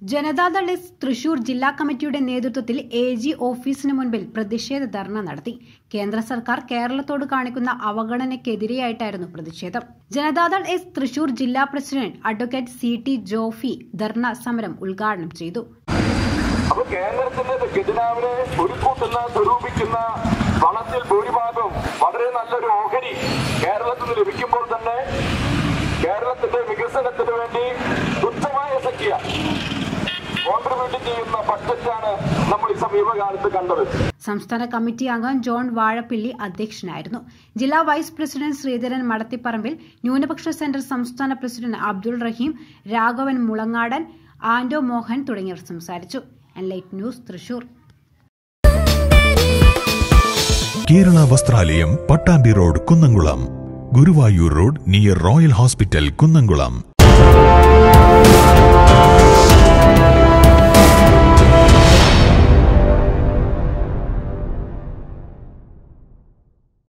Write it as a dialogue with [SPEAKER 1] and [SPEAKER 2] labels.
[SPEAKER 1] Janata Dal S Thrissur ജില്ലാ കമ്മിറ്റിയുടെ നേതൃത്വത്തിൽ എ ജി ഓഫീസിന് മുൻപിൽ പ്രതിഷേധ ധർണ നടത്തി കേന്ദ്ര സർക്കാർ കേരളത്തോട് കാണിക്കുന്ന അവഗണനയ്ക്കെതിരെയായിട്ടായിരുന്നു പ്രതിഷേധം ജനതാദൾ എസ് തൃശൂർ ജില്ലാ president advocate C T Jofy dharna സമരം ഉദ്ഘാടനം ചെയ്തു
[SPEAKER 2] അപ്പൊ കേന്ദ്രത്തിന്റെ ഖജനാവിനെ ഒരുക്കൂട്ടുന്ന സ്വരൂപിക്കുന്ന പണത്തിൽ ഭൂരിഭാഗവും വളരെ നല്ലൊരു ഓഹരി കേരളത്തിൽ നിന്ന് ലഭിക്കുമ്പോൾ തന്നെ കേരളത്തിന്റെ വികസനത്തിന് വേണ്ടി തുച്ഛമായ സംഖ്യ കോൺട്രിബ്യൂട്ട് ചെയ്യുന്ന ബഡ്ജറ്റാണ് നമ്മൾ ഈ സമീപകാലത്ത് കണ്ടത്
[SPEAKER 1] സംസ്ഥാന കമ്മിറ്റി അംഗം ജോൺ വാഴപ്പിള്ളി അധ്യക്ഷനായിരുന്നു ജില്ലാ വൈസ് പ്രസിഡന്റ് ശ്രീധരൻ മടത്തിപ്പറമ്പിൽ ന്യൂനപക്ഷ സെന്റർ സംസ്ഥാന പ്രസിഡന്റ് അബ്ദുൾ റഹീം രാഘവൻ മുളങ്ങാടൻ ആന്റോ മോഹൻ തുടങ്ങിയവർ സംസാരിച്ചു enlight news Thrissur
[SPEAKER 3] Kerala Vasthralayam Pattambi road Kunnamkulam Guruvayur road near royal hospital Kunnamkulam